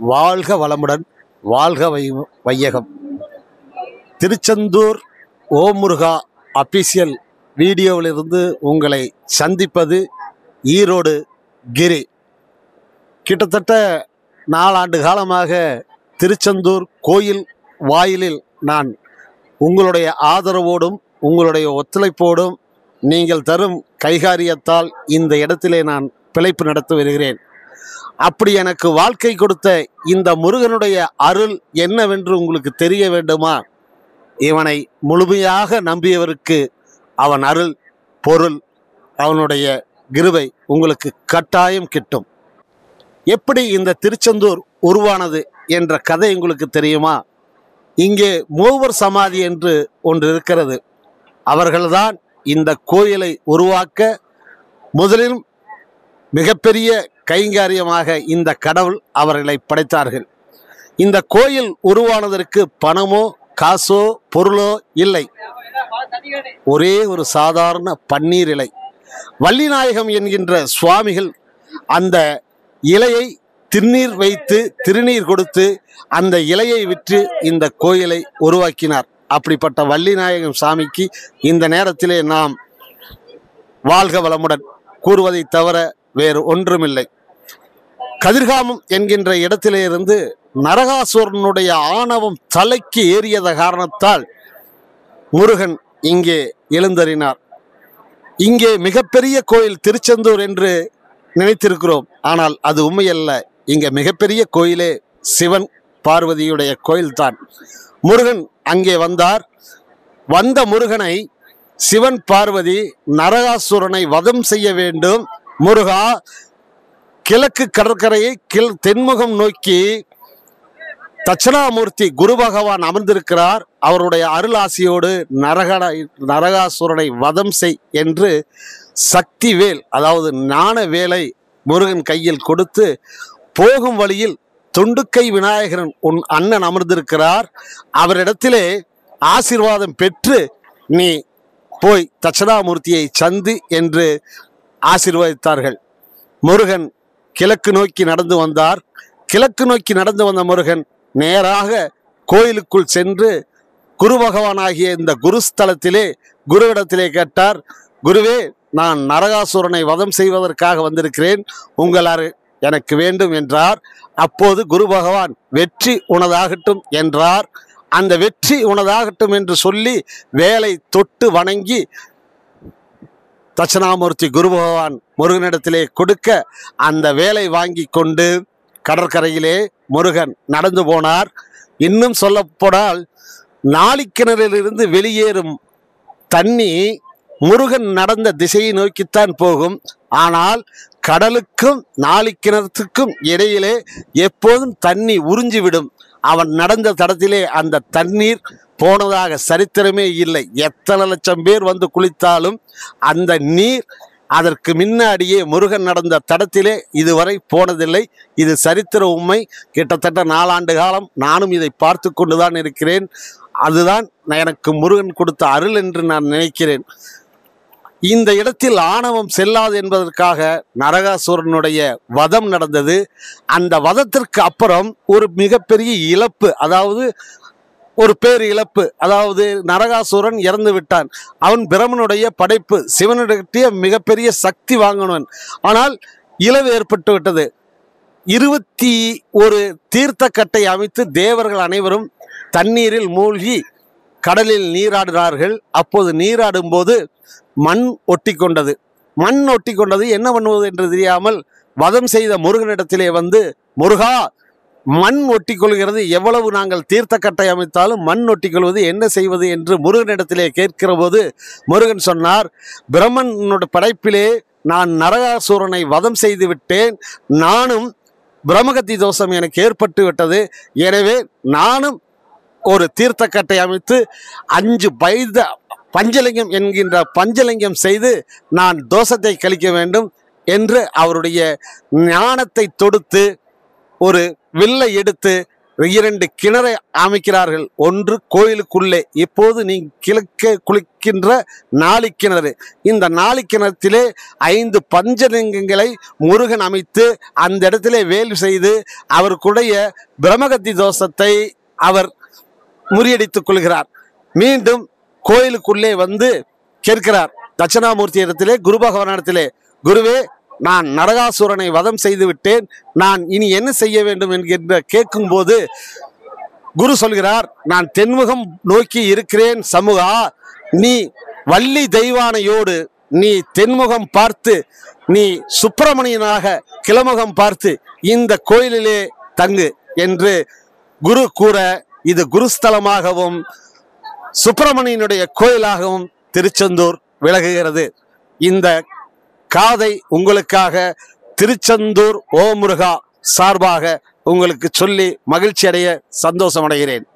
வாழ்க வளமுடன் வாழ்க வை வையகம் திருச்செந்தூர் ஓமுருகா அபிஷியல் வீடியோவிலிருந்து உங்களை சந்திப்பது ஈரோடு கிரி கிட்டத்தட்ட நாலாண்டு காலமாக திருச்செந்தூர் கோயில் வாயிலில் நான் உங்களுடைய ஆதரவோடும் உங்களுடைய ஒத்துழைப்போடும் நீங்கள் தரும் கைகாரியத்தால் இந்த இடத்திலே நான் பிழைப்பு நடத்தி வருகிறேன் அப்படி எனக்கு வாழ்க்கை கொடுத்த இந்த முருகனுடைய அருள் என்னவென்று உங்களுக்கு தெரிய வேண்டுமா இவனை முழுமையாக நம்பியவருக்கு அவன் அருள் பொருள் அவனுடைய கிருபை உங்களுக்கு கட்டாயம் கிட்டும் எப்படி இந்த திருச்செந்தூர் உருவானது என்ற கதை உங்களுக்கு தெரியுமா இங்கே மூவர் சமாதி என்று ஒன்று இருக்கிறது அவர்கள்தான் இந்த கோயிலை உருவாக்க முதலில் மிகப்பெரிய கைங்காரியமாக இந்த கடவுள் அவர்களை படைத்தார்கள் இந்த கோயில் உருவானதற்கு பணமோ காசோ பொருளோ இல்லை ஒரே ஒரு சாதாரண பன்னீர் இலை வள்ளிநாயகம் என்கின்ற சுவாமிகள் அந்த இலையை திருநீர் வைத்து திருநீர் கொடுத்து அந்த இலையை விற்று இந்த கோயிலை உருவாக்கினார் அப்படிப்பட்ட வள்ளிநாயகம் சாமிக்கு இந்த நேரத்திலே நாம் வாழ்க வளமுடன் கூறுவதை தவிர வேறு ஒன்றுமில்லை கதிர்காமம் என்கின்ற இடத்திலே இருந்து நரகாசுரனுடைய ஆணவம் தலைக்கு ஏறியத காரணத்தால் முருகன் இங்கே எழுந்தறினார் இங்கே மிகப்பெரிய கோயில் திருச்செந்தூர் என்று நினைத்திருக்கிறோம் ஆனால் அது உண்மையல்ல இங்கே மிகப்பெரிய கோயிலே சிவன் பார்வதியுடைய கோயில்தான் முருகன் அங்கே வந்தார் வந்த முருகனை சிவன் பார்வதி நரகாசுரனை வதம் செய்ய வேண்டும் முருகா கிழக்கு கடற்கரையை கிழ் தென்முகம் நோக்கி தட்சணாமூர்த்தி குரு பகவான் அமர்ந்திருக்கிறார் அவருடைய அருளாசியோடு நரகட நரகாசுரனை வதம் செய் என்று சக்தி வேல் அதாவது ஞான வேலை முருகன் கையில் கொடுத்து போகும் வழியில் துண்டுக்கை விநாயகரன் உன் அண்ணன் அமர்ந்திருக்கிறார் அவரிடத்திலே ஆசீர்வாதம் பெற்று நீ போய் தட்சணாமூர்த்தியை சந்து என்று ஆசீர்வதித்தார்கள் முருகன் கிழக்கு நோக்கி நடந்து வந்தார் கிழக்கு நோக்கி நடந்து வந்த முருகன் நேராக கோயிலுக்குள் சென்று குரு பகவானாகிய இந்த குருஸ்தலத்திலே குருவிடத்திலே கேட்டார் குருவே நான் நரகாசுரனை வதம் செய்வதற்காக வந்திருக்கிறேன் உங்கள் அரு எனக்கு வேண்டும் என்றார் அப்போது குரு பகவான் வெற்றி உனதாகட்டும் என்றார் அந்த வெற்றி உனதாகட்டும் என்று சொல்லி வேலை தொட்டு வணங்கி தட்சணாமூர்த்தி குரு பகவான் முருகனிடத்திலே கொடுக்க அந்த வேலை வாங்கி கொண்டு கடற்கரையிலே முருகன் நடந்து போனார் இன்னும் சொல்லப்போனால் நாளிக்கிணறிலிருந்து வெளியேறும் தண்ணி முருகன் நடந்த திசையை நோக்கித்தான் போகும் ஆனால் கடலுக்கும் நாளிக்கிணத்துக்கும் இடையிலே எப்போதும் தண்ணி உறிஞ்சிவிடும் அவன் நடந்த தடத்திலே அந்த தண்ணீர் போனதாக சரித்திரமே இல்லை எத்தனை லட்சம் பேர் வந்து குளித்தாலும் அந்த நீர் அதற்கு முன்னாடியே முருகன் நடந்த தடத்திலே இதுவரை போனதில்லை இது சரித்திர உண்மை கிட்டத்தட்ட நாலாண்டு காலம் நானும் இதை பார்த்து கொண்டுதான் இருக்கிறேன் அதுதான் எனக்கு முருகன் கொடுத்த அருள் என்று நான் நினைக்கிறேன் இந்த இடத்தில் ஆணவம் செல்லாது என்பதற்காக நரகாசுரனுடைய வதம் நடந்தது அந்த வதத்திற்கு அப்புறம் ஒரு மிகப்பெரிய இழப்பு அதாவது ஒரு பேர் இழப்பு அதாவது நரகாசுரன் இறந்து விட்டான் அவன் பிரமனுடைய படைப்பு சிவனுடைய மிகப்பெரிய சக்தி வாங்கினவன் ஆனால் இழவு ஏற்பட்டு விட்டது இருபத்தி ஒரு தீர்த்தக்கட்டை அமைத்து தேவர்கள் அனைவரும் தண்ணீரில் மூழ்கி கடலில் நீராடினார்கள் அப்போது நீராடும் போது மண் ஒட்டி கொண்டது மண் ஒட்டி கொண்டது என்ன பண்ணுவது என்று தெரியாமல் வதம் செய்த முருகனிடத்திலே வந்து முருகா மண் ஒட்டி கொள்கிறது எவ்வளவு நாங்கள் தீர்த்தக்கட்டை அமைத்தாலும் மண் ஒட்டி கொள்வது என்ன செய்வது என்று முருகனிடத்திலே கேட்கிற போது முருகன் சொன்னார் பிரம்மனோட படைப்பிலே நான் நரகாசூரனை வதம் செய்து விட்டேன் நானும் பிரம்மகத்தி தோஷம் எனக்கு ஏற்பட்டு விட்டது எனவே நானும் ஒரு தீர்த்தக்கட்டை அமைத்து அஞ்சு பைத பஞ்சலிங்கம் என்கின்ற பஞ்சலிங்கம் செய்து நான் தோஷத்தை கழிக்க வேண்டும் என்று அவருடைய ஞானத்தை தொடுத்து ஒரு வில்லை எடுத்து இரண்டு கிணறை அமைக்கிறார்கள் ஒன்று கோயிலுக்குள்ளே இப்போது நீ கிழக்க குளிக்கின்ற நாளி கிணறு இந்த நாளி கிணத்திலே ஐந்து பஞ்சலிங்கங்களை முருகன் அமைத்து அந்த இடத்திலே வேல் செய்து அவருக்குடைய பிரம்மகத்தி தோஷத்தை அவர் முறியடித்துக் கொள்கிறார் மீண்டும் கோயிலுக்குள்ளே வந்து கேட்கிறார் தட்சணாமூர்த்தி இடத்திலே குரு பகவானிடத்திலே குருவே நான் நரகாசுரனை வதம் செய்து விட்டேன் நான் இனி என்ன செய்ய வேண்டும் என்கின்ற கேட்கும்போது குரு சொல்கிறார் நான் தென்முகம் நோக்கி இருக்கிறேன் சமூகா நீ வள்ளி தெய்வானையோடு நீ தென்முகம் பார்த்து நீ சுப்பிரமணியனாக கிளமுகம் பார்த்து இந்த கோயிலிலே தங்கு என்று குரு கூற இது குருஸ்தலமாகவும் சுப்பிரமணியனுடைய கோயிலாகவும் திருச்செந்தூர் விலகுகிறது இந்த காதை உங்களுக்காக திருச்செந்தூர் ஓமுருகா சார்பாக உங்களுக்கு சொல்லி மகிழ்ச்சி அடைய சந்தோஷம் அடைகிறேன்